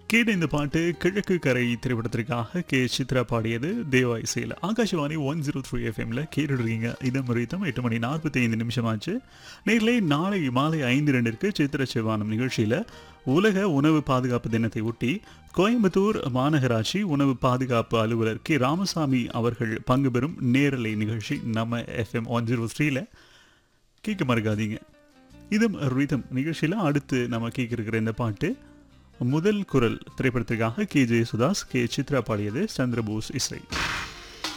கேட்ட இந்த பாட்டு கிழக்கு கரை திரைப்படத்திற்காக கே சித்ரா பாடியது தேவா இசையில் ஆகாஷவாணி ஒன் ஜீரோ த்ரீ எஃப்எம்ல கேட்டுருக்கீங்க இதம் முறைத்தம் எட்டு மணி நாற்பத்தி ஐந்து நிமிஷம் ஆச்சு நேரிலே நாளை மாலை ஐந்து ரெண்டிற்கு சித்திர சிவானம் நிகழ்ச்சியில் உலக உணவு பாதுகாப்பு தினத்தை ஒட்டி கோயம்புத்தூர் மாநகராட்சி உணவு பாதுகாப்பு அலுவலர் கே ராமசாமி அவர்கள் பங்கு பெறும் நேரலை நிகழ்ச்சி நம்ம எஃப்எம் ஒன் ஜீரோ த்ரீல கேட்க மறக்காதீங்க இதம் ரிதம் நிகழ்ச்சியில் அடுத்து நம்ம கேட்க இருக்கிற இந்த பாட்டு முதல் குரல் திரைப்படத்திற்காக கே ஜெயசுதாஸ் கே சித்ரா பாடியது சந்திரபோஸ் இசை